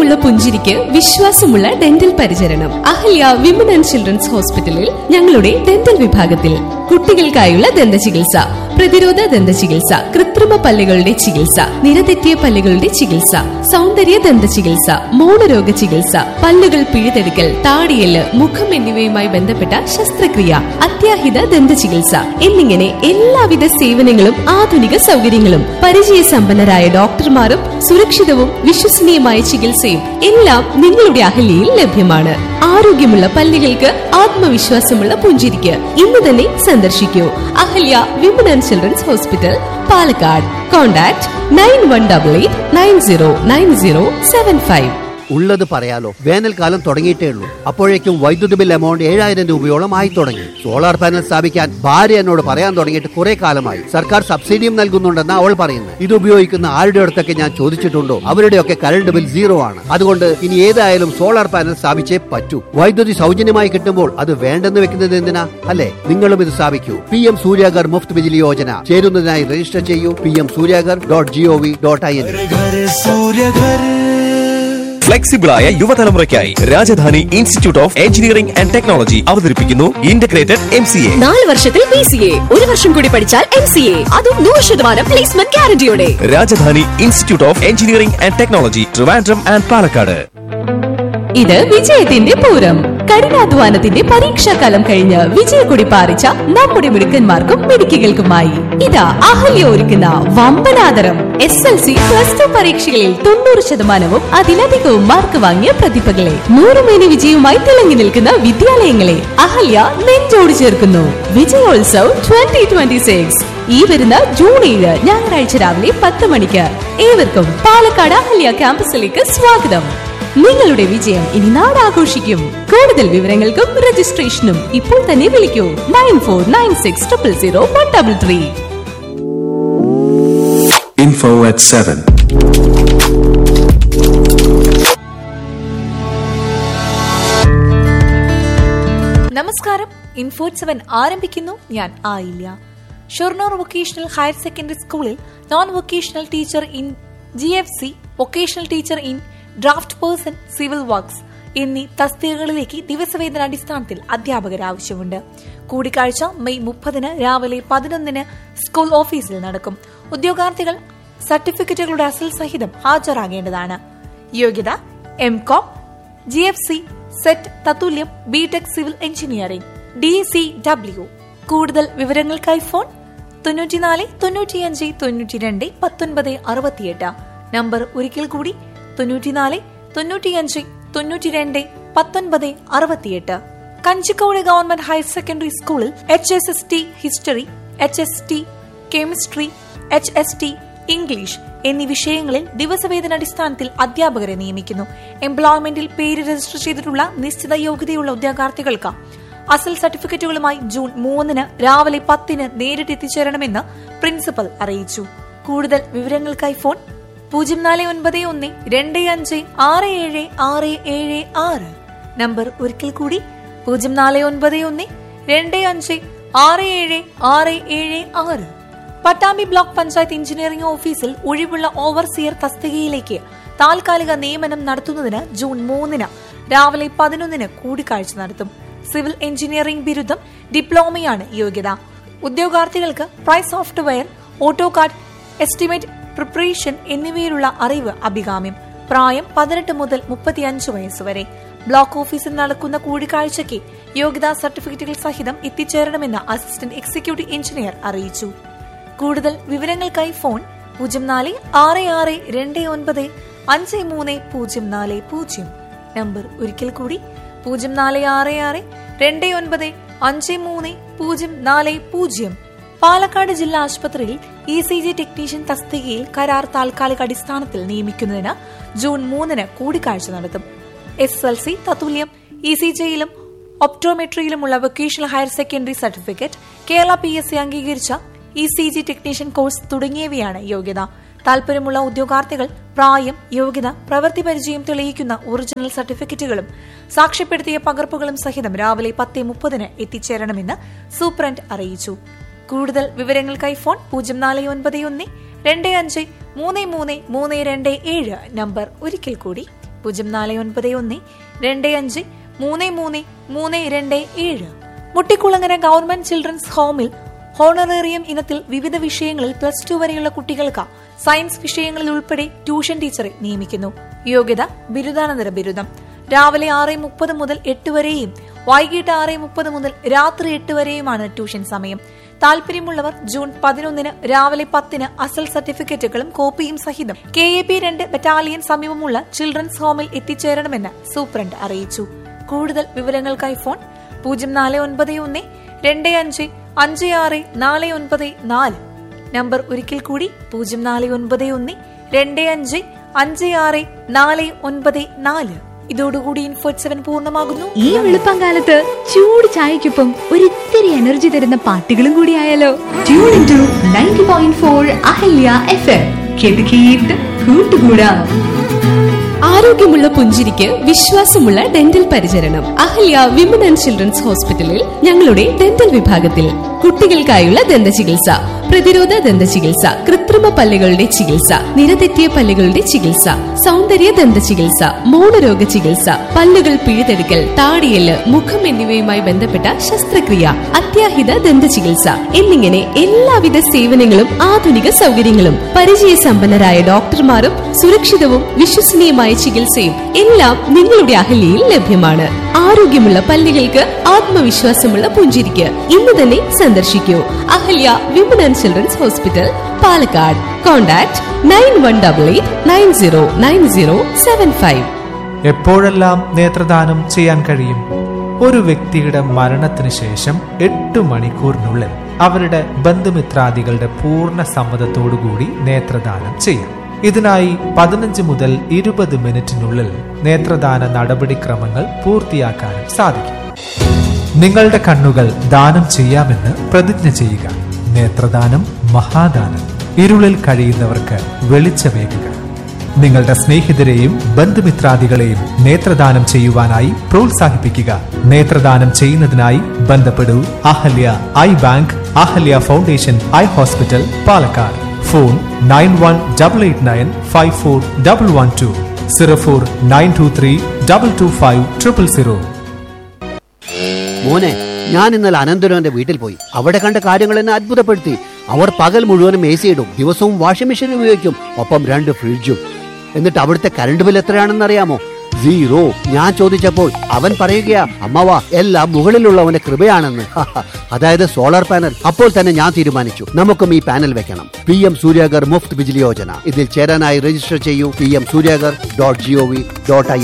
ആരോഗ്യമുള്ള പുഞ്ചിരിക്ക് വിശ്വാസമുള്ള ഡെന്റൽ പരിചരണം അഹല്യ വിമൻ ആൻഡ് ചിൽഡ്രൻസ് ഹോസ്പിറ്റലിൽ ഞങ്ങളുടെ ഡെന്റൽ വിഭാഗത്തിൽ കുട്ടികൾക്കായുള്ള ദന്ത ചികിത്സ പ്രതിരോധ ദന്ത ചികിത്സ കൃത്രിമ പല്ലുകളുടെ ചികിത്സ നിരതെറ്റിയ പല്ലുകളുടെ ചികിത്സ സൗന്ദര്യ ദന്ത ചികിത്സ മൗനരോഗ ചികിത്സ പല്ലുകൾ പിഴുതെടുക്കൽ താടിയല് മുഖം എന്നിവയുമായി ബന്ധപ്പെട്ട ശസ്ത്രക്രിയ അത്യാഹിത ദന്ത ചികിത്സ എന്നിങ്ങനെ എല്ലാവിധ സേവനങ്ങളും ആധുനിക സൗകര്യങ്ങളും പരിചയസമ്പന്നരായ ഡോക്ടർമാരും സുരക്ഷിതവും വിശ്വസനീയമായ ചികിത്സയും എല്ലാം നിങ്ങളുടെ അഹല്യയിൽ ലഭ്യമാണ് ആരോഗ്യമുള്ള പല്ലുകൾക്ക് ആത്മവിശ്വാസമുള്ള പുഞ്ചിരിക്ക് ഇന്ന് തന്നെ സന്ദർശിക്കൂ Ahalya women and children's hospital Palakkad contact nine one double eight nine zero nine zero seven five ഉള്ളത് പറയാലോ വേനൽക്കാലം തുടങ്ങിയിട്ടേ ഉള്ളൂ അപ്പോഴേക്കും വൈദ്യുതി ബിൽ എമൗണ്ട് ഏഴായിരം രൂപയോളം ആയി തുടങ്ങി സോളാർ പാനൽ സ്ഥാപിക്കാൻ ഭാര്യ എന്നോട് പറയാൻ തുടങ്ങിയിട്ട് കുറെ കാലമായി സർക്കാർ സബ്സിഡിയും നൽകുന്നുണ്ടെന്ന് അവൾ പറയുന്നത് ഇത് ഉപയോഗിക്കുന്ന ആരുടെ അടുത്തൊക്കെ ഞാൻ ചോദിച്ചിട്ടുണ്ടോ അവരുടെയൊക്കെ കറണ്ട് ബിൽ സീറോ ആണ് അതുകൊണ്ട് ഇനി ഏതായാലും സോളാർ പാനൽ സ്ഥാപിച്ചേ പറ്റൂ വൈദ്യുതി സൗജന്യമായി കിട്ടുമ്പോൾ അത് വേണ്ടെന്ന് വെക്കുന്നത് എന്തിനാ അല്ലെ നിങ്ങളും ഇത് സ്ഥാപിക്കൂ പി എം സൂര്യാഗർ മുഫ്ത് ബിജിലി യോജന ചേരുന്നതിനായി രജിസ്റ്റർ ചെയ്യൂ P M Suryaghar dot G O V dot I N Ghar Surya Ghar ഫ്ലെക്സിബിളായ യുവതലമുറയ്ക്കായി Rajadhani institute of engineering and technology അവതരിപ്പിക്കുന്നു ഇന്റഗ്രേറ്റഡ് എം സി എ നാല് വർഷത്തിൽ പി സി എ ഒരു വർഷം കൂടി പഠിച്ചാൽ എം സി എ അതും നൂറ് ശതമാനം പ്ലേസ്മെന്റ് ഗ്യാരണ്ടിയോടെ Rajadhani institute of engineering and technology Trivandrum and Palakkad ഇത് വിജയത്തിന്റെ പൂരം കഠിനാധ്വാനത്തിന്റെ പരീക്ഷാകാലം കഴിഞ്ഞ് വിജയക്കൊടി പാറിച്ച നമ്മുടെ മിടുക്കന്മാർക്കും മിടുക്കികൾക്കുമായി ഇതാ അഹല്യ ഒരുക്കുന്ന വമ്പനാദരം S L C plus two പരീക്ഷകളിൽ തൊണ്ണൂറ് ശതമാനവും അതിലധികവും മാർക്ക് വാങ്ങിയ പ്രതിഭകളെ നൂറുമേനി വിജയവുമായി തിളങ്ങി നിൽക്കുന്ന വിദ്യാലയങ്ങളെ അഹല്യ നെഞ്ചോട് ചേർക്കുന്നു വിജയോത്സവ് ട്വന്റി ട്വന്റി സിക്സ് ഈ വരുന്ന ജൂൺ ഏഴ് ഞായറാഴ്ച രാവിലെ പത്ത് മണിക്ക് ഏവർക്കും പാലക്കാട് അഹല്യ ക്യാമ്പസിലേക്ക് സ്വാഗതം നിങ്ങളുടെ വിജയം ഇനി നാടാഘോഷിക്കും കൂടുതൽ വിവരങ്ങൾക്കും രജിസ്ട്രേഷനും ഇപ്പോൾ തന്നെ വിളിക്കൂ nine four nine six triple zero one double three info at 7 നമസ്കാരം ഇൻഫോട്ട് സെവൻ ആരംഭിക്കുന്നു ഞാൻ Ayilya Shoranur vocational higher secondary സ്കൂളിൽ non vocational teacher in G F C vocational teacher in draftsperson civil works എന്നീ തസ്തികകളിലേക്ക് ദിവസവേതന അടിസ്ഥാനത്തിൽ അധ്യാപകർ ആവശ്യമുണ്ട് കൂടിക്കാഴ്ച മെയ് മുപ്പതിന് രാവിലെ പതിനൊന്നിന് സ്കൂൾ ഓഫീസിൽ നടക്കും ഉദ്യോഗാർത്ഥികൾ സർട്ടിഫിക്കറ്റുകളുടെ അസൽ സഹിതം ഹാജരാകേണ്ടതാണ് യോഗ്യത M Com G F C SET തത്തുല്യം B Tech civil engineering D C W കൂടുതൽ വിവരങ്ങൾക്കായി ഫോൺ തൊണ്ണൂറ്റിനാല് തൊണ്ണൂറ്റിയഞ്ച് തൊണ്ണൂറ്റിരണ്ട് പത്തൊൻപത് അറുപത്തിയെട്ട് നമ്പർ ഒരിക്കൽ കൂടി തൊണ്ണൂറ്റിനാല് തൊണ്ണൂറ്റിയഞ്ച് തൊണ്ണൂറ്റിരണ്ട് പത്തൊൻപത് അറുപത്തിയെട്ട് കഞ്ചിക്കോട് ഗവൺമെന്റ് ഹയർ സെക്കൻഡറി സ്കൂളിൽ H S S T history H S T chemistry H S T English എന്നീ വിഷയങ്ങളിൽ ദിവസവേതന അടിസ്ഥാനത്തിൽ അധ്യാപകരെ നിയമിക്കുന്നു എംപ്ലോയ്മെന്റിൽ പേര് രജിസ്റ്റർ ചെയ്തിട്ടുള്ള നിശ്ചിത യോഗ്യതയുള്ള ഉദ്യോഗാർത്ഥികൾക്ക് അസൽ സർട്ടിഫിക്കറ്റുകളുമായി ജൂൺ മൂന്നിന് രാവിലെ പത്തിന് നേരിട്ട് എത്തിച്ചേരണമെന്ന് പ്രിൻസിപ്പൽ അറിയിച്ചു കൂടുതൽ വിവരങ്ങൾക്കായി ഫോൺ പൂജ്യം നാല് ഒൻപത് ഒന്ന് രണ്ട് അഞ്ച് ആറ് ഏഴ് ആറ് ഏഴ് ആറ് നമ്പർ ഒരിക്കൽ കൂടി പൂജ്യം നാല് ഒൻപത് ഒന്ന് രണ്ട് അഞ്ച് ആറ് ഏഴ് ആറ് ഏഴ് ആറ് പട്ടാമ്പി ബ്ലോക്ക് പഞ്ചായത്ത് എഞ്ചിനീയറിംഗ് ഓഫീസിൽ ഒഴിവുള്ള ഓവർസിയർ തസ്തികയിലേക്ക് താൽക്കാലിക നിയമനം നടത്തുന്നതിന് ജൂൺ മൂന്നിന് രാവിലെ പതിനൊന്നിന് കൂടിക്കാഴ്ച നടത്തും സിവിൽ എഞ്ചിനീയറിംഗ് ബിരുദം ഡിപ്ലോമയാണ് യോഗ്യത ഉദ്യോഗാർത്ഥികൾക്ക് price software AutoCAD estimate preparation എന്നിവയിലുള്ള അറിവ് അഭികാമ്യം പ്രായം പതിനെട്ട് മുതൽ മുപ്പത്തിയഞ്ച് വയസ്സ് വരെ ബ്ലോക്ക് ഓഫീസിൽ നടക്കുന്ന കൂടിക്കാഴ്ചയ്ക്ക് യോഗ്യതാ സർട്ടിഫിക്കറ്റുകൾ സഹിതം എത്തിച്ചേരണമെന്ന് അസിസ്റ്റന്റ് എക്സിക്യൂട്ടീവ് എഞ്ചിനീയർ അറിയിച്ചു കൂടുതൽ വിവരങ്ങൾക്കായി ഫോൺ പൂജ്യം നാല് ആറ് ആറ് രണ്ട് ഒൻപത് അഞ്ച് മൂന്ന് പൂജ്യം നാല് പൂജ്യം നമ്പർ ഒരിക്കൽ കൂടി പൂജ്യം നാല് ആറ് ആറ് രണ്ട് ഒൻപത് അഞ്ച് മൂന്ന് പൂജ്യം നാല് പൂജ്യം പാലക്കാട് ജില്ലാ ആശുപത്രിയിൽ ഇ സി ജി ടെക്നീഷ്യൻ തസ്തികയിൽ കരാർ താൽക്കാലിക അടിസ്ഥാനത്തിൽ നിയമിക്കുന്നതിന് ജൂൺ മൂന്നിന് കൂടിക്കാഴ്ച നടത്തും എസ് എൽ സി തത്തുല്യം ഇ സി ജിയിലും ഒപ്റ്റോമെട്രിയിലുമുള്ള vocational higher secondary certificate Kerala P S C അംഗീകരിച്ച E C G technician course തുടങ്ങിയവയാണ് യോഗ്യത താൽപര്യമുള്ള ഉദ്യോഗാർത്ഥികൾ പ്രായം യോഗ്യത പ്രവൃത്തി പരിചയം തെളിയിക്കുന്ന ഒറിജിനൽ സർട്ടിഫിക്കറ്റുകളും സാക്ഷ്യപ്പെടുത്തിയ പകർപ്പുകളും സഹിതം രാവിലെ പത്ത് മുപ്പതിന് എത്തിച്ചേരണമെന്ന് സൂപ്രണ്ട് അറിയിച്ചു കൂടുതൽ വിവരങ്ങൾക്കായി ഫോൺ പൂജ്യം നാല് ഒൻപത് ഒന്ന് രണ്ട് അഞ്ച് മൂന്ന് മൂന്ന് മൂന്ന് രണ്ട് ഏഴ് നമ്പർ ഒരിക്കൽ കൂടി പൂജ്യം നാല് ഒൻപത് ഒന്ന് രണ്ട് അഞ്ച് മൂന്ന് മൂന്ന് മൂന്ന് രണ്ട് ഏഴ് മുട്ടിക്കുളങ്ങര ഗവൺമെന്റ് ചിൽഡ്രൻസ് ഹോമിൽ ഹോണറേറിയം ഇനത്തിൽ വിവിധ വിഷയങ്ങളിൽ പ്ലസ് ടു വരെയുള്ള കുട്ടികൾക്ക് സയൻസ് വിഷയങ്ങളിൽ ഉൾപ്പെടെ ട്യൂഷൻ ടീച്ചറെ നിയമിക്കുന്നു യോഗ്യത ബിരുദാനന്തര ബിരുദം രാവിലെ ആറ് മുപ്പത് മുതൽ എട്ട് വരെയും വൈകിട്ട് ആറ് മുപ്പത് മുതൽ രാത്രി എട്ട് വരെയുമാണ് ട്യൂഷൻ സമയം താല്പര്യമുള്ളവർ ജൂൺ പതിനൊന്നിന് രാവിലെ പത്തിന് അസൽ സർട്ടിഫിക്കറ്റുകളും കോപ്പിയും സഹിതം കെ എ പി രണ്ട് ബറ്റാലിയൻ സമീപമുള്ള ചിൽഡ്രൻസ് ഹോമിൽ എത്തിച്ചേരണമെന്ന് സൂപ്രണ്ട് അറിയിച്ചു കൂടുതൽ വിവരങ്ങൾക്കായി ഫോൺ പൂജ്യം നാല് ഒൻപത് ഒന്ന് രണ്ട് അഞ്ച് അഞ്ച് ആറ് നാല് ഒൻപത് നാല് നമ്പർ ഒരിക്കൽ കൂടി പൂജ്യം നാല് ഒൻപത് ഒന്ന് രണ്ട് അഞ്ച് അഞ്ച് ആറ് നാല് ഒൻപത് നാല് ഇതോടുകൂടി ഇൻഫോറ്റ് സെവൻ പൂർണ്ണമാകുന്നു ഈ വെളുപ്പം കാലത്ത് ചൂട് ചായക്കൊപ്പം ഒരിത്തിരി എനർജി തരുന്ന പാട്ടുകളും കൂടി ആയാലോ tune in to ninety point four Ahalya F M കേട്ട് കേട്ട് കൂട്ടുകൂടാം ആരോഗ്യമുള്ള പുഞ്ചിരിക്ക് വിശ്വാസമുള്ള ഡെന്റൽ പരിചരണം അഹല്യ വിമൻ ആൻഡ് ചിൽഡ്രൻസ് ഹോസ്പിറ്റലിൽ ഞങ്ങളുടെ ഡെന്റൽ വിഭാഗത്തിൽ കുട്ടികൾക്കായുള്ള ദന്ത ചികിത്സ പ്രതിരോധ ദന്ത ചികിത്സ കൃത്രിമ പല്ലുകളുടെ ചികിത്സ നിരതെറ്റിയ പല്ലുകളുടെ ചികിത്സ സൗന്ദര്യ ദന്ത ചികിത്സ മൗനരോഗ ചികിത്സ പല്ലുകൾ പിഴുതെടുക്കൽ താടിയല് മുഖം എന്നിവയുമായി ബന്ധപ്പെട്ട ശസ്ത്രക്രിയ അത്യാഹിത ദന്ത ചികിത്സ എന്നിങ്ങനെ എല്ലാവിധ സേവനങ്ങളും ആധുനിക സൗകര്യങ്ങളും പരിചയസമ്പന്നരായ ഡോക്ടർമാരും സുരക്ഷിതവും വിശ്വസനീയമായ ചികിത്സയും എല്ലാം നിങ്ങളുടെ അഹല്യയിൽ ലഭ്യമാണ് ആരോഗ്യമുള്ള പല്ലുകൾക്ക് ആത്മവിശ്വാസമുള്ള പുഞ്ചിരിക്ക് ഇന്ന് തന്നെ സന്ദർശിക്കൂ Ahalya women and children's hospital Palakkad contact nine one double eight nine zero nine zero seven five എപ്പോഴെല്ലാം നേത്രദാനം ചെയ്യാൻ കഴിയും ഒരു വ്യക്തിയുടെ മരണത്തിന് ശേഷം എട്ട് മണിക്കൂറിനുള്ളിൽ അവരുടെ ബന്ധുമിത്രാദികളുടെ പൂർണ്ണ സമ്മതത്തോടുകൂടി നേത്രദാനം ചെയ്യാം ഇതിനായി പതിനഞ്ച് മുതൽ ഇരുപത് മിനിറ്റിനുള്ളിൽ നേത്രദാന നടപടിക്രമങ്ങൾ പൂർത്തിയാക്കാനും സാധിക്കും നിങ്ങളുടെ കണ്ണുകൾ ദാനം ചെയ്യാമെന്ന് പ്രതിജ്ഞ ചെയ്യുക നേത്രദാനം മഹാദാനം ഇരുളിൽ കഴിയുന്നവർക്ക് വെളിച്ചമേകുക നിങ്ങളുടെ സ്നേഹിതരെയും ബന്ധുമിത്രാദികളെയും നേത്രദാനം ചെയ്യുവാനായി പ്രോത്സാഹിപ്പിക്കുക നേത്രദാനം ചെയ്യുന്നതിനായി ബന്ധപ്പെടൂ Ahalya eye bank Ahalya foundation eye hospital Palakkad phone nine one double eight nine five four double one two zero four nine two three double two five triple zero മോനെ ഞാൻ ഇന്നലെ അനന്തരവന്റെ വീട്ടിൽ പോയി അവിടെ കണ്ട കാര്യങ്ങൾ എന്നെ അത്ഭുതപ്പെടുത്തി അവർ പകൽ മുഴുവനും എ സി ഇടും ദിവസവും വാഷിംഗ് മെഷീൻ ഉപയോഗിക്കും ഒപ്പം രണ്ട് ഫ്രിഡ്ജും എന്നിട്ട് അവിടുത്തെ കറണ്ട് ബിൽ എത്രയാണെന്ന് അറിയാമോ സീറോ ഞാൻ ചോദിച്ചപ്പോൾ അവൻ പറയുകയാ അമ്മവ എല്ലാം മുകളിലുള്ളവന്റെ കൃപയാണെന്ന് അതായത് സോളാർ പാനൽ അപ്പോൾ തന്നെ ഞാൻ തീരുമാനിച്ചു നമുക്കും ഈ പാനൽ വെക്കണം പി എം സൂര്യാഗർ മുഫ്ത് ബിജിലി യോജന ഇതിൽ ചേരാനായി രജിസ്റ്റർ ചെയ്യൂ P M Suryaghar dot G O V dot I